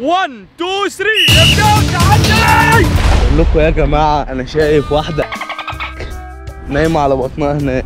1 2 3 ابدأوا تعدي بقول لكم يا جماعه انا شايف واحده نايمه على بطنها هناك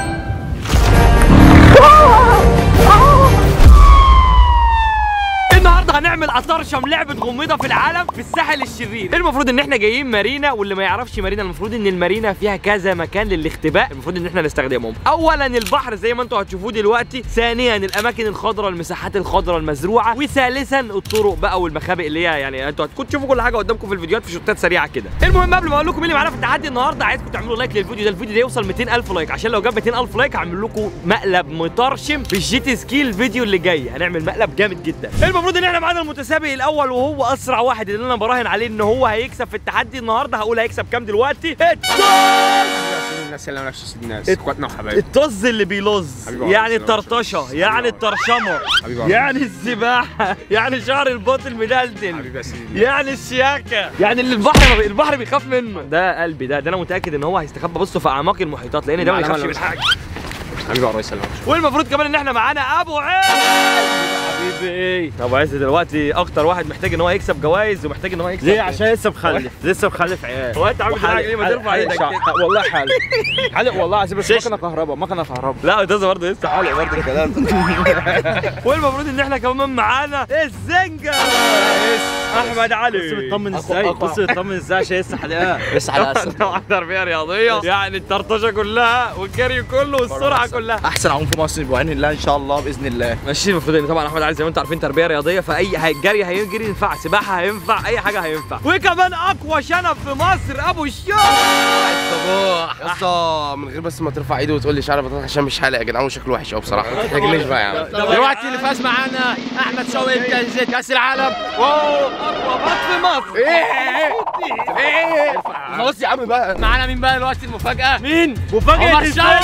النهارده هنعمل اطرشم لعبه غميضه في العالم في الساحل الشرير المفروض ان احنا جايين مارينا واللي ما يعرفش مارينا المفروض ان المارينا فيها كذا مكان للاختباء المفروض ان احنا نستخدمهم اولا البحر زي ما انتم هتشوفوه دلوقتي ثانيا الاماكن الخضراء المساحات الخضراء المزروعه وثالثا الطرق بقى والمخابئ اللي هي يعني انتوا هتكونوا تشوفوا كل حاجه قدامكم في الفيديوهات في شوتات سريعه كده المهم قبل ما اقول لكم مين اللي معانا في التحدي النهارده عايزكم تعملوا لايك للفيديو ده الفيديو ده يوصل 200000 لايك عشان لو جاب 200000 لايك هعمل لكم مقلب مطرشم في الجيت سكي الفيديو اللي جاي هنعمل مقلب جامد جدا المفروض ان احنا معانا المتسابق الاول وهو اسرع واحد اللي انا براهن عليه ان هو هيكسب في التحدي النهارده هقول هيكسب كام دلوقتي الطز الناس اللي نفس الناس اخواتنا وحبايبنا الطز اللي بيلظ حبيبي عمر، يعني سلام. الطرطشه يعني الطرشمه حبيبي عمر. يعني السباحه يعني شعر الباط المدلدل حبيبي يا سيدي يعني الشياكه يعني اللي البحر البحر بيخاف منه ده قلبي ده ده انا متاكد ان هو هيستخبى بصوا في اعماق المحيطات لان ده ما لا، لا، بيخافش لا، من مش حاجه حبيبي يا ريس سلام والمفروض كمان ان احنا معانا ابو عز حبيبي ابو عز دلوقتي اكتر واحد محتاج ان هو يكسب جوائز ومحتاج ان هو يكسب ليه عشان لسه مخلف لسه مخلف عيال هو انت عامل حاجه ليه ما ترفع ايدك كده؟ والله حالق حالق والله عايز بس مكنه كهرباء مكنه كهرباء لا ده برضه لسه حالق برضه الكلام والمفروض ان احنا كمان معانا الزنجة احمد علي بص بتطمن ازاي بص بتطمن ازاي عشان لسه حلقها لسه على طبعا تربيه رياضيه يعني الطرطشه كلها والجري كله والسرعه كلها احسن عوم في مصر بعين الله ان شاء الله باذن الله ماشي المفروض ان طبعا احمد علي زي ما انتم عارفين تربيه رياضيه فاي هي- جري هيجري ينفع سباحه هينفع اي حاجه هينفع وكمان اقوى شنب في مصر ابو الشوق صباح يا اسطى من غير بس ما ترفع ايده وتقول لي شعر بطاطا عشان مش حالق يا جدعان وشكله وحش قوي بصراحه ما تحتاجليش بقى يا عم دلوقتي اللي فاز معانا احمد شوقي بجائزه كاس العالم واو اقوى بط في مصر ايه ايه ايه خلاص يا عم بقى معانا مين بقى دلوقتي المفاجاه مين؟ مفاجاه عمر السنة.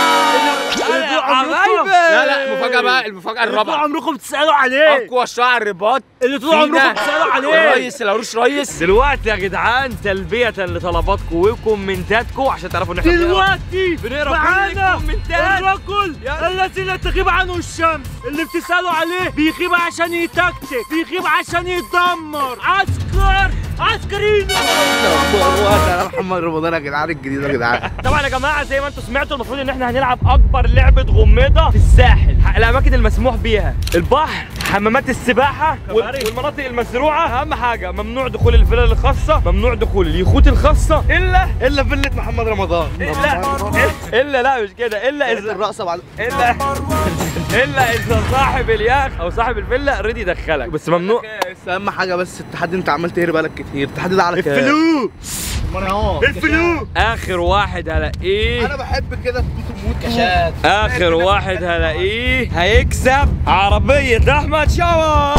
حبايبي لا لا المفاجاه بقى المفاجاه طول الرابعه عمركم بتسالوا عليه اقوى شعر رباط اللي طول عمركم بتسالوا عليه الريس العروش ريس دلوقتي يا جدعان تلبية لطلباتكم وكومنتاتكم عشان تعرفوا ان احنا بنقرا دلوقتي بنقرا كل معانا الكومنتات. الرجل الذي لا تغيب عنه الشمس اللي بتسالوا عليه بيغيب عشان يتكتك بيغيب عشان يدمر عسكر عسكريين انا محمد رمضان يا جدعان الجديد يا جدعان طبعا يا جماعه زي ما انتم سمعتوا المفروض ان احنا هنلعب اكبر لعبه غميضه في الساحل الاماكن المسموح بيها البحر حمامات السباحه وال- والمناطق المزروعه اهم حاجه ممنوع دخول الفلل الخاصه ممنوع دخول اليخوت الخاصه الا الا فيلة محمد رمضان الا الا لا مش كده الا اذا الرقصه بعد الا الا اذا صاحب اليخت او صاحب الفيلا ريدي يدخلك بس ممنوع بس اهم حاجه بس التحدي انت عمال تهري بالك كتير التحدي ده على كام الفلوس الفلوس اخر واحد هلاقيه انا بحب كده تموت موت كشات اخر واحد هلاقيه هيكسب عربية احمد شاور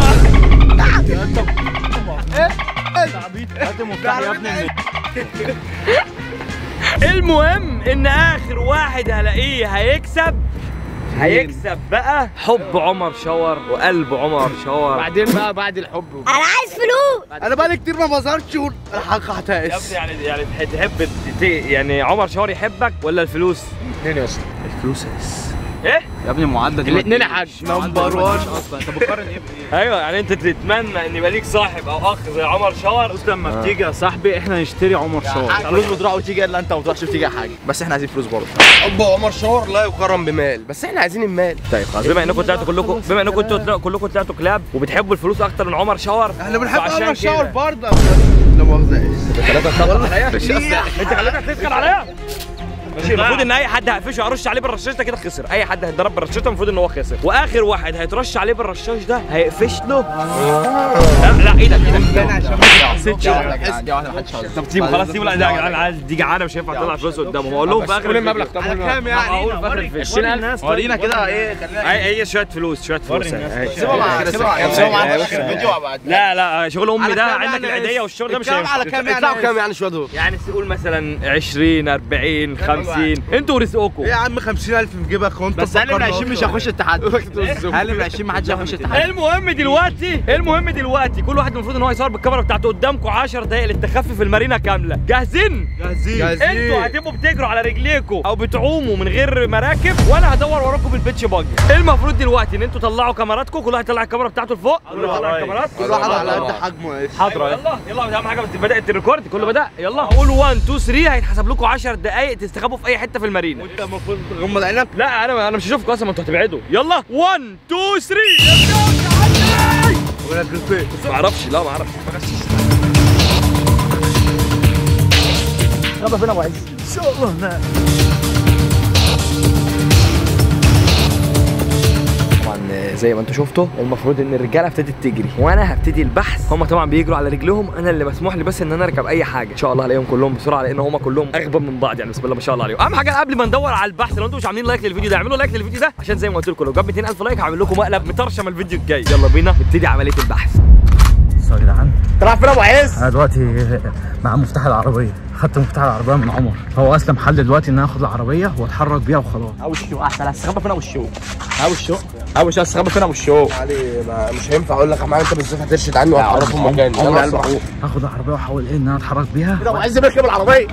المهم ان اخر واحد هلاقيه هيكسب هيكسب بقى حب عمر شاور وقلب عمر شاور بعدين بقى بعد الحب انا عايز فلوس انا بقالي كتير ما بظهرش والحق يا هتائس ابني يعني يعني تحب ت- يعني عمر شاور يحبك ولا الفلوس؟ اتنين يا اسطى الفلوس بس ايه؟ يا ابني المعادله دي الاثنين يا حاج نمبر 1 اصلا انت بتقارن ايه بايه ايوه يعني انت تتمنى ان يبقى ليك صاحب او اخ زي عمر شاور بص لما بتيجي يا صاحبي احنا نشتري عمر شاور فلوس بتروح وتيجي الا انت ما بتروحش وتيجي حاجه بس احنا عايزين فلوس برضه ابو عمر شاور لا يقارن بمال بس احنا عايزين المال طيب خلاص بما انكم طلعتوا كلكم بما انكم انتوا كلكم طلعتوا كلاب وبتحبوا الفلوس اكتر من عمر شاور احنا بنحب فعشان عمر شاور كده. برضه لا مؤاخذه انت خليتك تسكر عليا ماشي المفروض ان اي حد هيقفشه هيرش عليه بالرشاش ده كده خسر اي حد هيتضرب بالرشاش ده المفروض ان هو خسر واخر واحد هيترش عليه بالرشاش ده هيقفش له لا لا ايدك ايدك عشان ما حسيتش طب سيبه خلاص سيبه لا ده يا جدعان العيال دي جعانه مش هينفع تطلع فلوس قدامهم اقول لهم في اخر قول المبلغ الفيديو. طب قول كام يعني هقول في اخر الفيديو 20000 ورينا كده ايه هي هي شويه فلوس شويه فلوس أهي. سيبها مع سيبها سيبها مع الفيديو بعد لا لا شغل امي ده على كام عندك يعني؟ العيديه والشغل ده مش الكلام هينفع على كام يطلعوا يعني كام يعني شويه دول يعني نقول مثلا 20 40 كام 50 انتوا ورزقكم ايه يا عم 50000 في جيبك وانت بس اقل من مفكرنا 20 مش أكتر. هخش التحدي اقل من 20 ما حدش هيخش التحدي المهم دلوقتي المهم دلوقتي كل واحد المفروض ان هو يصور بالكاميرا بتاعته قدامكم 10 دقايق للتخفي في المارينا كامله جاهزين جاهزين انتوا هتبقوا بتجروا على رجليكم او بتعوموا من غير مراكب وانا هدور وراكم بالبيتش باجي المفروض دلوقتي ان انتوا طلعوا كاميراتكم كل واحد يطلع الكاميرا بتاعته لفوق كل واحد يطلع الكاميرات كل واحد على قد حجمه يا حاضر يلا يلا اهم حاجه بدات الريكورد كله بدا يلا اقول 1 2 3 هيتحسب لكم 10 دقائق تستخبوا في اي حته في المارينا انت المفروض تغمض عينك لا انا انا مش هشوفكم اصلا ما انتوا هتبعدوا يلا 1 2 3 ولا جلفين ما اعرفش لا ما اعرفش يلا فين ابو عز ان شاء الله هناك طبعا زي ما انتم شفتوا المفروض ان الرجاله ابتدت تجري وانا هبتدي البحث هم طبعا بيجروا على رجلهم انا اللي مسموح لي بس ان انا اركب اي حاجه ان شاء الله الاقيهم كلهم بسرعه لان هم كلهم اغبى من بعض يعني بسم الله ما شاء الله عليهم اهم حاجه قبل ما ندور على البحث لو انتم مش عاملين لايك للفيديو ده اعملوا لايك للفيديو ده عشان زي ما قلت لكم لو جاب 200000 لايك هعمل لكم مقلب مطرشم الفيديو الجاي يلا بينا نبتدي عمليه البحث بص يا جدعان طلع فين ابو عز انا دلوقتي مع مفتاح العربيه خدت مفتاح العربيه من عمر هو اسلم حل دلوقتي ان انا اخد العربيه واتحرك بيها وخلاص او الشو احسن هستخبى فين ابو الشو ابو الشو ابو الشو هستخبى فين ابو الشو علي ما مش هينفع اقول لك يا معلم انت بالذات هترشد عني وهتعرفهم مكاني عمر يلا قلب اسمع. هاخد العربيه واحاول ايه ان انا اتحرك بيها كده وعايز بركب العربيه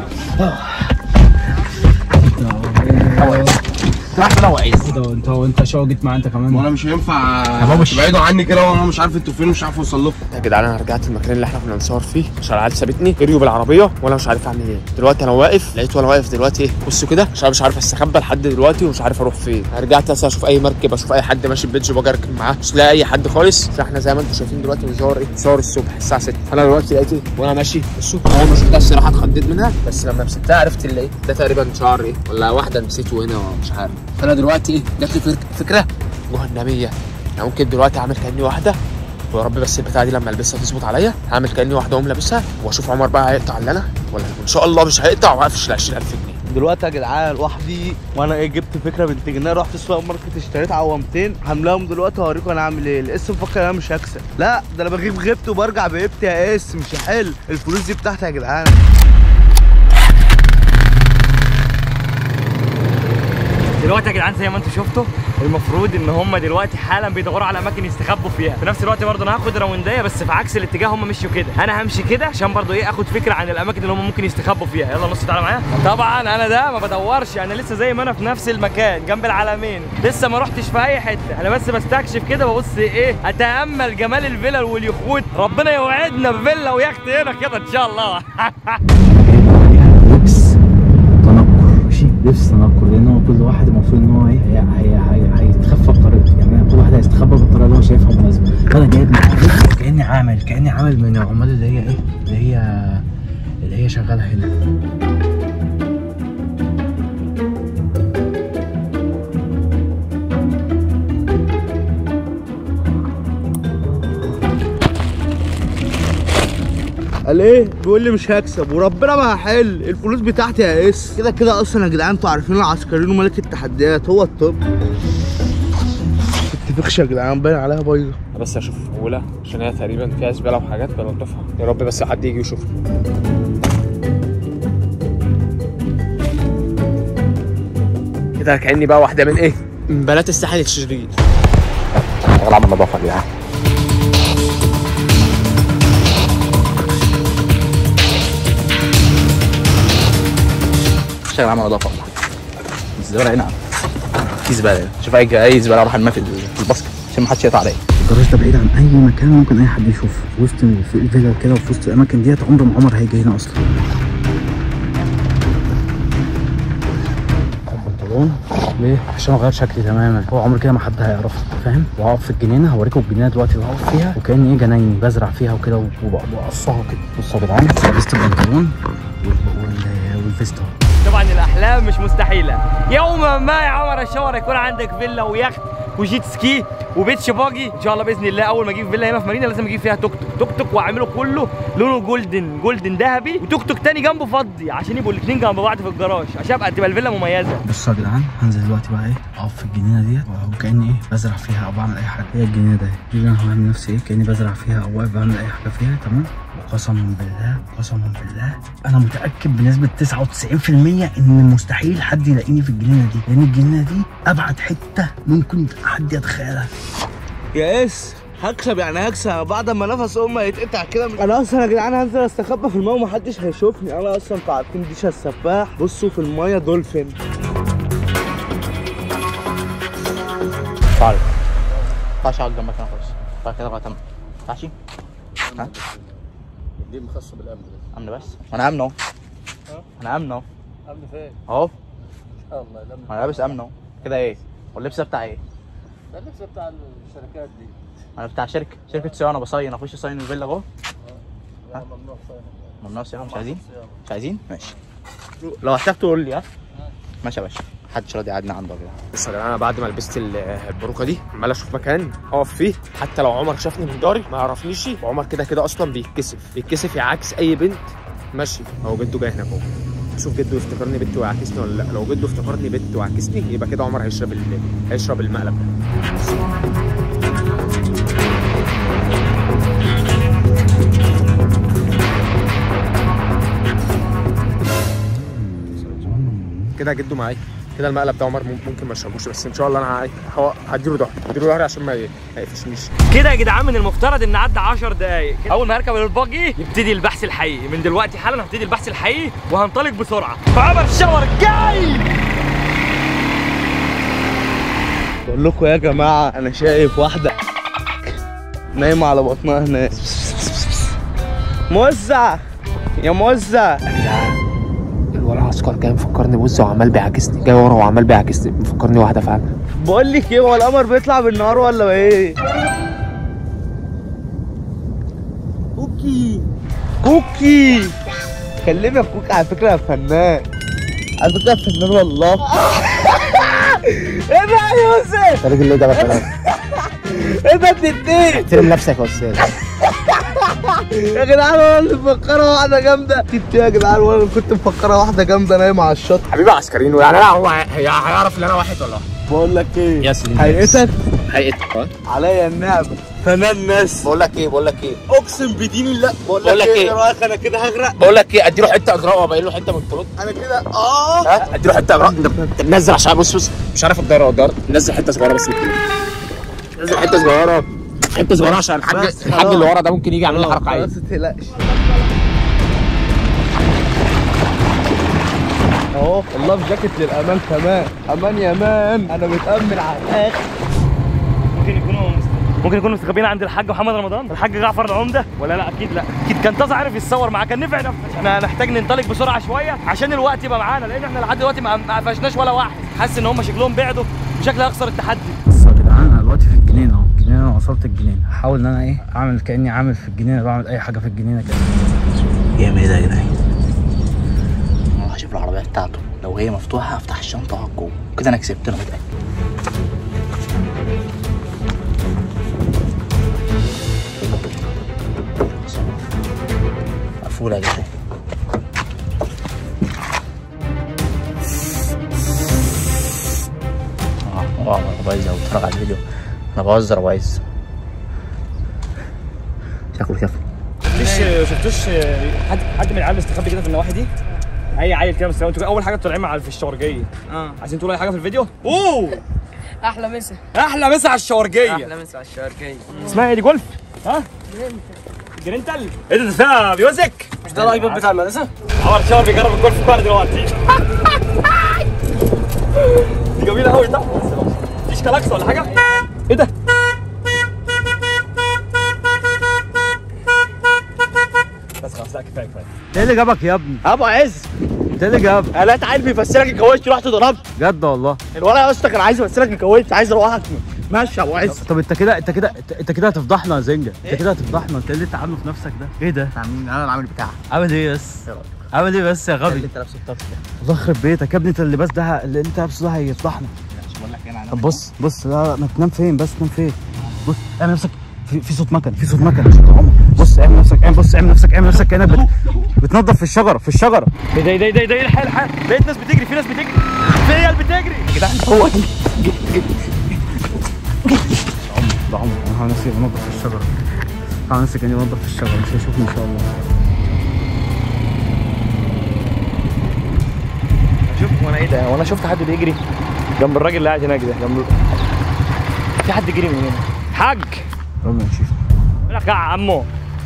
راح فين ابو عز كده انت انت شو جيت معاه انت كمان وانا مش هينفع بابا مش- تبعدوا عني كده وانا مش عارف انتوا فين ومش عارف اوصل لكم يا جدعان انا رجعت المكان اللي احنا كنا بنصور فيه عشان العيال سابتني جريوا بالعربيه وانا مش عارف اعمل ايه دلوقتي انا واقف لقيت وانا واقف دلوقتي ايه بصوا كده مش عارف مش عارف استخبى لحد دلوقتي ومش عارف اروح فين رجعت اصلا اشوف اي مركب اشوف اي حد ماشي ببيدج باجي اركب معاه مش لاقي اي حد خالص فاحنا زي ما انتم شايفين دلوقتي بنصور ايه بنصور الصبح الساعه 6 انا دلوقتي لقيت ايه وانا ماشي بصوا اول ما شفتها الصراحه اتخضيت منها بس لما مسكتها عرفت اللي ايه ده تقريبا شعر ايه ولا واحده نسيته هنا مش عارف فانا دلوقتي ايه جات لي فك- فكره جهنميه انا ممكن دلوقتي اعمل كاني واحده ويا رب بس البتاعه دي لما البسها تظبط عليا هعمل كاني واحده اقوم لابسها واشوف عمر بقى هيقطع اللي انا ولا ان شاء الله مش هيقطع وهقفش ال 20000 جنيه دلوقتي يا جدعان لوحدي وانا ايه جبت فكره بنت جنيه رحت السوبر ماركت اشتريت عوامتين هملاهم دلوقتي هوريكم انا هعمل ايه الاس مفكر انا مش هكسب لا ده انا بجيب غيبت وبرجع بقيبتي يا اس مش هحل الفلوس دي بتاعتي يا جدعان دلوقتي يا جدعان زي ما انتم شفتوا المفروض ان هم دلوقتي حالا بيدوروا على اماكن يستخبوا فيها في نفس الوقت برضه انا هاخد راوندايه بس في عكس الاتجاه هم مشوا كده انا همشي كده عشان برضه ايه اخد فكره عن الاماكن اللي هم ممكن يستخبوا فيها يلا نص تعالى معايا طبعا انا ده ما بدورش انا لسه زي ما انا في نفس المكان جنب العلمين لسه ما رحتش في اي حته انا بس بستكشف كده ببص ايه اتامل جمال الفلل واليخوت ربنا يوعدنا بفيلا ويخت هنا كده ان شاء الله لبس تنكر ماشي لبس تنكر لان هو كل واحد المفروض ان هو ايه هي- هي- هي- هيتخفى بطريقته يعني كل واحد هيستخبى بالطريقه اللي هو شايفها مناسبه فانا جايب معايا كاني عامل كاني عامل من العمال اللي هي ايه اللي هي اللي هي شغاله هنا قال ايه بيقول لي مش هكسب وربنا ما هحل الفلوس بتاعتي يا اس كده كده اصلا يا جدعان انتوا عارفين العسكريين وملك التحديات هو الطب كنت فخشه يا جدعان باين عليها بايظه بس اشوف اولى عشان هي تقريبا فيها زباله وحاجات بنضفها يا رب بس حد يجي يشوفها كده كاني بقى واحده من ايه من بنات الساحل الشرير شغال عامل نظافه يا جدعان شغال عامل نظافه والله الزباله هنا في زباله شوف اي اي زباله اروح ارميها في في الباسكت عشان ما حدش يقطع عليا الجراج ده بعيد عن اي مكان ممكن اي حد يشوفه في وسط في الفيلا كده وفي وسط الاماكن ديت عمر ما عمر هيجي هنا اصلا البنطلون ليه؟ عشان اغير شكلي تماما هو عمر كده ما حد هيعرف فاهم؟ وهقف في الجنينه هوريكم الجنينه دلوقتي اللي هقف فيها وكاني ايه جنايني بزرع فيها وكده وبقصها كده بصوا يا جدعان لبست البنطلون وال- وال- والفيست اهو طبعا الاحلام مش مستحيله يوما ما يا عمر الشاور يكون عندك فيلا ويخت وجيت سكي وبيتش باجي ان شاء الله باذن الله اول ما اجيب فيلا هنا في مارينا لازم اجيب فيها توك توك توك توك واعمله كله لونه جولدن جولدن ذهبي وتوك توك تاني جنبه فضي عشان يبقوا الاثنين جنب بعض في الجراج عشان ابقى تبقى الفيلا مميزه بصوا يا جدعان هنزل دلوقتي بقى ايه اقف في الجنينه ديت وكاني ايه بزرع فيها او بعمل اي حاجه هي الجنينه ده دي اللي انا هعمل نفسي ايه كاني بزرع فيها او واقف بعمل اي حاجه فيها تمام قسما بالله قسما بالله انا متاكد بنسبه 99% ان مستحيل حد يلاقيني في الجنينه دي لان الجنينه دي ابعد حته ممكن حد يتخيلها يا اس هكسب يعني هكسب بعد ما نفس امي يتقطع كده انا اصلا يا جدعان هنزل استخبى في المايه ومحدش هيشوفني انا اصلا انتوا عارفين ديشا السباح بصوا في المايه دولفين تعال تعال اقعد جنبك انا خالص تعال كده لغايه ما تعشي ها دي مخصصه بالامن امن بس انا امن اهو انا امن اهو امن فين؟ اهو الله الامن انا لابس امن اهو كده ايه واللبس ده بتاع ايه ده اللبس بتاع الشركات دي انا بتاع شركه شركه صيانه بصين اخش صين الفيلا اهو لا ممنوع صيانه ممنوع صيانه مش عايزين مش عايزين ماشي لو احتجت قول لي ها ماشي يا باشا محدش راضي يقعدنا عنده كده بس يا جدعان انا بعد ما لبست ال- الباروكه دي عمال اشوف مكان اقف فيه حتى لو عمر شافني من داري ما يعرفنيش وعمر كده كده اصلا بيتكسف بيتكسف يعاكس اي بنت ماشي هو جده جاي هناك اهو شوف جده يفتكرني بنت ويعاكسني ولا لا لو جده افتكرني بنت وعاكسني يبقى كده عمر هيشرب ال... هيشرب المقلب ده كده جده معايا كده المقلب ده عمر ممكن ما اشربوش بس ان شاء الله انا ه- هو- هديله ظهري هديله ظهري عشان ما ي- ما يقفشنيش كده يا جدعان من المفترض ان عدى 10 دقايق اول ما هركب الباجي يبتدي البحث الحقيقي من دلوقتي حالا هبتدي البحث الحقيقي وهنطلق بسرعه عمر الشاور جاي بقول لكم يا جماعه انا شايف واحده نايمه على بطنها هناك موزع يا موزع الولد عسكر جاي مفكرني بوز وعمال بيعاكسني جاي ورا وعمال بيعاكسني مفكرني واحده فعلا بقول لك ايه هو القمر بيطلع بالنهار ولا ايه كوكي كوكي كلمي يا كوكي على فكره يا فنان على فكره يا فنان والله ايه ده يا يوسف يا راجل ليه ده بقى ايه ده اتنين احترم نفسك يا استاذ يا جدعان انا اللي مفكره واحده جامده انت يا جدعان وانا اللي كنت مفكره واحده جامده نايمه على الشط حبيبي عسكريين يعني انا هو هي- هيعرف ان انا واحد ولا واحد بقول لك ايه يا سيدي هيئتك هيئتك عليا النعمه فنان ناس بقول لك ايه بقول لك ايه اقسم بدين الله بقول بقول لك لك ايه إيه؟ ايه رايك انا كده هغرق بقول لك ايه اديله حته اجراء وابين له حته من الطرق انا كده اه ها اديله حته اجراء ده- ده نزل عشان بص بص مش عارف الدايره والدار نزل حته صغيره بس كده. نزل حته صغيره حته صغيره عشان الحاج بس الحاج خلاص. اللي ورا ده ممكن يجي يعمل لي حركه عادي خلاص متقلقش اهو اللاف جاكيت للامان كمان امان يا مان انا متامن على الاخر ممكن يكونوا ممكن يكونوا مستخبيين عند الحاج محمد رمضان الحاج جعفر العمده ولا لا اكيد لا اكيد كان طازه عارف يتصور معاه كان نفع نفس احنا هنحتاج ننطلق بسرعه شويه عشان الوقت يبقى معانا لان احنا لحد دلوقتي ما ما قفشناش ولا واحد حاسس ان هم شكلهم بعدوا وشكلي هخسر التحدي بص يا جدعان انا دلوقتي في الجنينه اهو الجنينه انا وصلت الجنينه هحاول ان انا ايه اعمل كاني عامل في الجنينه بعمل اي حاجه في الجنينه كده جامد ايه ده يا جدعان اروح اشوف العربيه بتاعته لو هي مفتوحه افتح الشنطه واقعد جوه كده انا كسبت انا متاكد مقفوله يا جدعان اه اه انا بايظ اهو اتفرج على الفيديو انا بهزر بايظ شكله شافه شفتوش شفتوش حد حد من العيال مستخبي كده في النواحي دي اي عيل كده مستخبي انتوا اول حاجه طالعين مع في الشورجيه اه عايزين تقولوا اي حاجه في الفيديو اوه احلى مسا احلى مسا على الشورجيه احلى مسا على الشرقية اسمها ايه دي جولف ها جرينتال ايه ده ده بيوزك مش ده الايباد بتاع المدرسه عمر شاور بيجرب الجولف كار دلوقتي دي جميله قوي ده مفيش كلاكس ولا حاجه ايه ده بس خلاص لا كفايه كفايه ايه اللي جابك يا ابني ابو عز انت ايه اللي جابك انا لقيت عيل بيفسرك الكاوتش رحت ضربت بجد والله الولد يا اسطى كان عايز يفسرك الكاوتش عايز يروحك ماشي يا ابو عز طب انت كده انت كده انت- انت كده هتفضحنا يا زنجة انت كده هتفضحنا انت ايه اللي انت عامله في نفسك ده ايه ده عاملين انا العامل بتاعها عامل ايه بس عامل ايه بس يا اللي غبي انت لابسه التاتش ده الله يخرب بيتك يا ابني انت اللباس ده اللي انت لابسه ده هيفضحنا مش بقول لك انا طب بص بص لا لا ما تنام فين بس تنام فين بص اعمل نفسك في, في صوت مكن في صوت مكن صوت عمر بص اعمل نفسك اعمل بص اعمل نفسك اعمل نفسك كانك بت... بتنظف في الشجره في الشجره ايه ده ايه ده ايه ده ايه ده ايه الحال الحال لقيت ناس بتجري في ناس بتجري في عيال بتجري يا جدعان هو ده عمر انا هعمل نفسي بنظف في الشجره تعالى نمسك اني انضف الشجره مش هيشوفني ان شاء الله شوف وانا ايه ده وانا شفت حد بيجري جنب الراجل اللي قاعد هناك ده جنب في حد جري من هنا حاج ربنا يشوف بقول لك يا عمو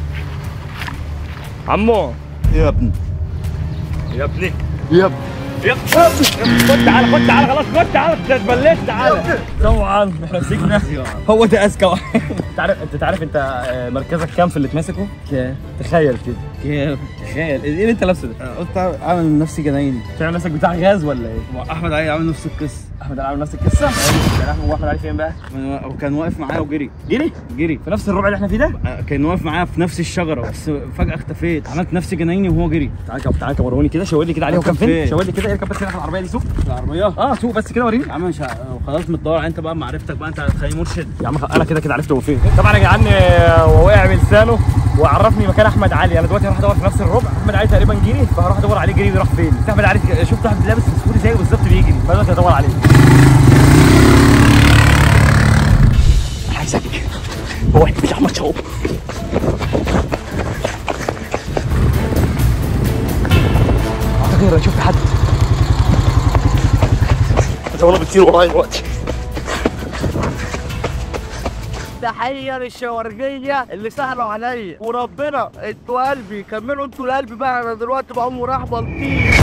عمو يا ابني يا ابني يا ابني يا ابني خد تعالى خد تعالى خلاص خد تعالى انت اتبليت تعالى طبعا احنا مسكنا هو ده اذكى واحد انت عارف انت تعرف انت آه، مركزك كام في اللي اتمسكوا؟ تخيل كده كيف تخيل ايه اللي انت لابسه ده؟ قلت اعمل من نفسي جنايني تعمل نفسك بتاع غاز ولا ايه؟ احمد علي عامل نفس القصه احمد عامل نفس القصه؟ هو احمد علي فين بقى؟ وكان واقف معايا وجري جري؟ جري في نفس الربع اللي احنا فيه ده؟ كان واقف معايا في نفس الشجره بس فجاه اختفيت عملت نفسي جنايني وهو جري تعالى كده تعالى كده وروني كده شاور لي كده عليه هو كان فين؟ فين؟ شاور لي كده اركب بس هنا في العربيه دي سوق العربيه اه سوق بس كده وريني يا عم مش ه- خلاص متدور على انت بقى معرفتك بقى انت هتخليني مرشد يا عم انا كده كده عرفت هو فين طبعا يا جدعان آه، هو وقع من لسانه وعرفني مكان احمد علي انا دلوقتي هروح ادور في نفس الربع احمد علي تقريبا جري فهروح ادور عليه جري راح فين بس احمد علي شفت واحد لابس فسفوري زيه بالظبط بيجري فدلوقتي هدور عليه عايزك هو مش احمد شوقي اعتقد انا شفت حد الدولة بتطير ورايا دلوقتي تحية للشوارجية اللي سهلوا عليا وربنا انتوا قلبي كملوا انتوا القلب بقى انا دلوقتي بقوم رايح بلطيم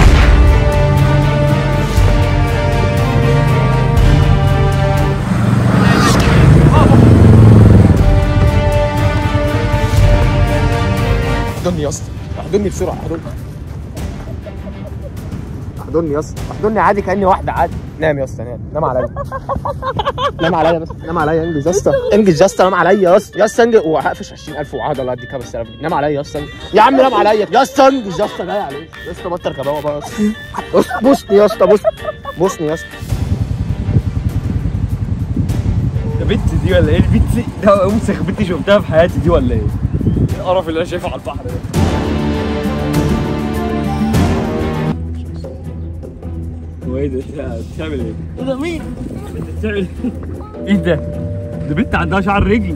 احضني يا اسطى احضني بسرعه احضني احضني يا اسطى احضني عادي كاني واحده عادي نام يا اسطى نام نام عليا نام عليا بس نام عليا انجز يا اسطى انجز يا اسطى نام عليا يا اسطى يا اسطى انجز وهقفش 20000 وعاد الله اديك 5000 جنيه نام عليا يا اسطى يا عم نام عليا يا اسطى انجز يا اسطى جاي عليك يا اسطى بطل كباوه بقى يا اسطى بص بوسني يا اسطى بص بوسني يا اسطى ده بنت دي ولا ايه البنت دي ده اوسخ بنت شفتها في حياتي دي ولا ايه إيه القرف اللي انا شايفه على البحر ده هو ايه ده انت بتعمل ايه؟ ده مين؟ انت بتعمل ايه؟ ايه ده؟ ده بنت عندها شعر رجل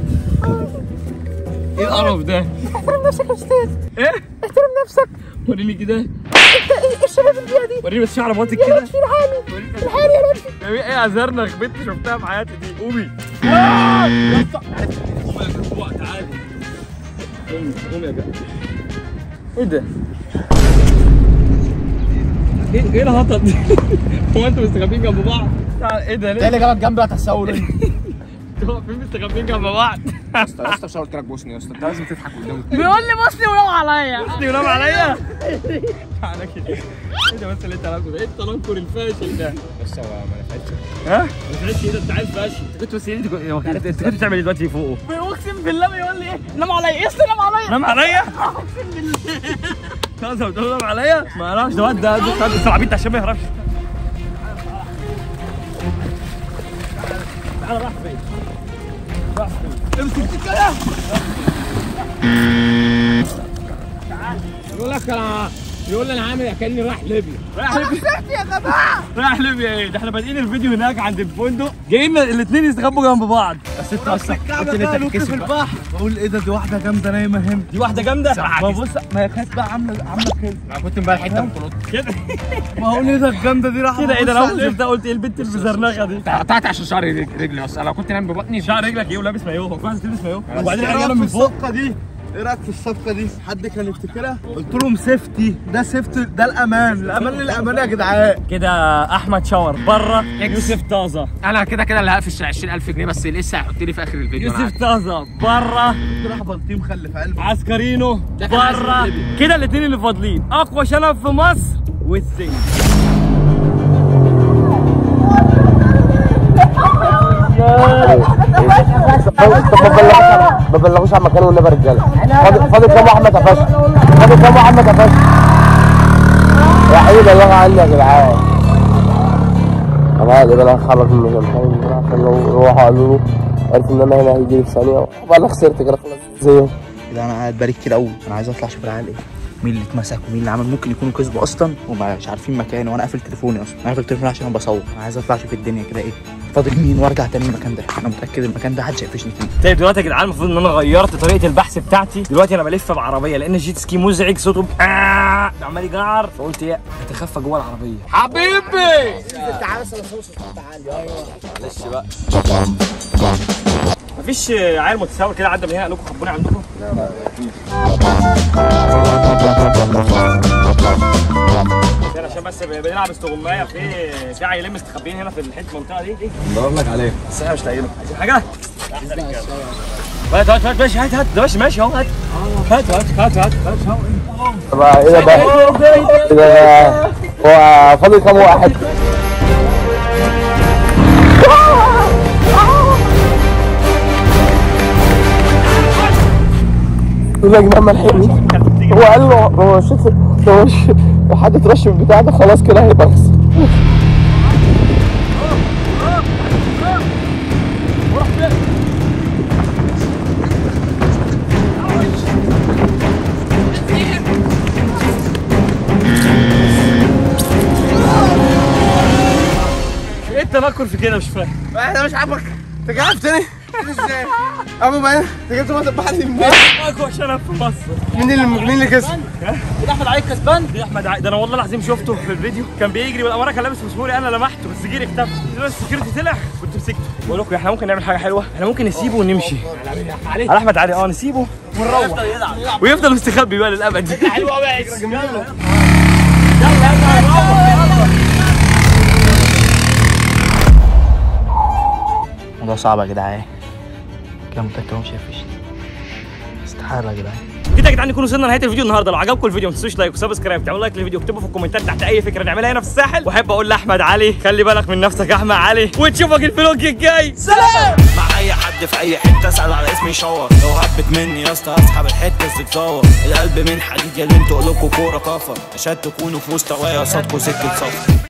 ايه القرف ده؟ احترم نفسك يا استاذ ايه؟ احترم نفسك وريني كده انت ايه الشباب اللي دي؟ وريني بس شعر باطك كده في الحالي في الحالي يا رجل ايه يا زرنخ بنت شفتها في حياتي دي قومي يا اسطى قومي يا جدع تعالي قومي قومي يا جدع ايه ده؟ ايه ايه الهطل دي؟ هو انتوا مستخبيين جنب بعض؟ تعال- ايه ده ايه ليه؟ اللي جابك جنبي هتسول انتوا واقفين مستخبيين جنب بعض يا اسطى يا اسطى مش أنا قلت لك بوسني يا اسطى انت لازم تضحك قدامي بيقول لي بصني ونام عليا بصني ونام عليا تعالى كده ايه ده بس اللي انت لابسه ده؟ ايه التنكر الفاشل ده؟ بس هو ما نفعتش ها؟ ما تفعلش ايه ده انت عايز فاشل انت كنت بس ايه انت كنت انت كنت بتعمل ايه دلوقتي فوقه؟ اقسم بالله بيقول لي ايه نام عليا اصل نام عليا نام عليا؟ اقسم بالله خلاص هو بتقول نام عليا؟ ما اعرفش ده واد ده ده ده العبيط عشان ما يهربش تعالى راح فين؟ راح فين؟ امسك كده يقول لك انا يقول لي انا عامل كاني رايح ليبيا رايح ليبيا يا جماعه رايح ليبيا ايه ده احنا بادئين الفيديو هناك عند الفندق جايين الاثنين يستخبوا جنب بعض بس انت اصلا قلت ان انت في تتكسف بقى. البحر بقول ايه ده دي واحدة جامدة نايمة هنا دي واحده جامده ما بص ما هي كانت بقى عاملة عاملة كده انا كنت امبارح حته من كنوت كده ما هو ايه ده الجامدة دي راح كده ايه ده انا اول شفتها قلت ايه البنت المزرنخه دي قطعت عشان شعري رج- رجلي اصلا لو كنت نايم ببطني شعر رجلك ايه ولابس مايوه هو كويس تلبس مايوه وبعدين وبعدين ايه انا رايك من في فوق الصفقة دي؟ ايه رايك في الصفقة دي؟ حد كان يفتكرها؟ قلت لهم سيفتي ده سيفتي ده الامان الامان للامان يا جدعان كده احمد شاور بره يوسف طازه انا كده كده اللي هقفش 20000 جنيه بس لسه هيحط لي في اخر الفيديو أنا يوسف طازه بره راح بلطيم خلي في قلبي عسكرينو ده كان عايز بره يقلبي. كده الاثنين اللي فاضلين اقوى شنب في مصر والسنج ما بلغوش عن مكانه ولا رجاله فاضل فاضل كام واحد ما اتقفش فاضل كام واحد ما اتقفش يا حبيبي بلغوا عني يا جدعان انا قاعد بقى خرج من المكان عشان لو روحوا قالوا له عرف ان انا هنا هيجي لي في ثانيه وبقى خسرت كده خلاص زيهم كده انا قاعد بقالي كتير قوي انا عايز اطلع اشوف العيال ايه مين اللي اتمسك ومين اللي عمل ممكن يكونوا كسبوا اصلا ومش عارفين مكاني وانا قافل تليفوني اصلا انا قافل تليفوني عشان انا بصور انا عايز اطلع اشوف الدنيا كده ايه فاضل مين وارجع تاني المكان ده انا متاكد المكان ده محدش هيقفشني فيه طيب دلوقتي يا جدعان المفروض ان انا غيرت طريقه البحث بتاعتي دلوقتي انا بلف بعربيه لان الجيت سكي مزعج صوته ب- آه عمال يجعر فقلت ايه هتخفى جوه العربيه حبيبي مفيش عيل متساوي كده عدى من هنا قال لكم خبوني عندكم لا عشان بس بنلعب استغمايه في في عيلين مستخبيين هنا في الحته المنطقه دي بدور لك عليه بس احنا مش لاقيينهم عايزين حاجه؟ هات هات هات ماشي هات هات ده ماشي ماشي اهو هات هات هات هات هات هات اهو بقى ايه ده بقى ايه ده هو فاضل كام واحد يقول لك مهما لحقني هو قال له هو شوف هو ش- لو حد اترش من البتاع ده خلاص كده هيبقى خسر ايه التنكر في كده مش فاهم احنا مش عارفك انت قاعد تاني ازاي؟ ابو بعدين انت جبت ميه البحر دي منين؟ اكو عشان أنا في مصر مين اللي مين اللي كسب؟ ده احمد علي كسبان ده احمد علي ده انا والله العظيم شفته في الفيديو كان بيجري والاماره كان لابس مسموري انا لمحته بس جري اختفى لولا السكيورتي طلع كنت مسكته بقول لكم احنا ممكن نعمل حاجه حلوه احنا ممكن نسيبه ونمشي على احمد علي اه نسيبه ونروح ويفضل مستخبي بقى للابد الموضوع صعب يا جدعان كده متاكد هو مش هيقفشني استحاله يا جدعان كده يا جدعان نكون وصلنا لنهايه الفيديو النهارده لو عجبكم الفيديو ما تنسوش لايك وسبسكرايب تعملوا لايك للفيديو اكتبوا في الكومنتات تحت اي فكره نعملها هنا في الساحل واحب اقول لاحمد علي خلي بالك من نفسك يا احمد علي ونشوفك الفلوج الجاي مع اي حد في اي حته اسال على اسمي شاور لو هبت مني يا اسطى اسحب الحته تتزور القلب من حديد يا اللي انتوا قلوبكوا كوره كفر عشان تكونوا في مستوايا قصادكوا سكه صفر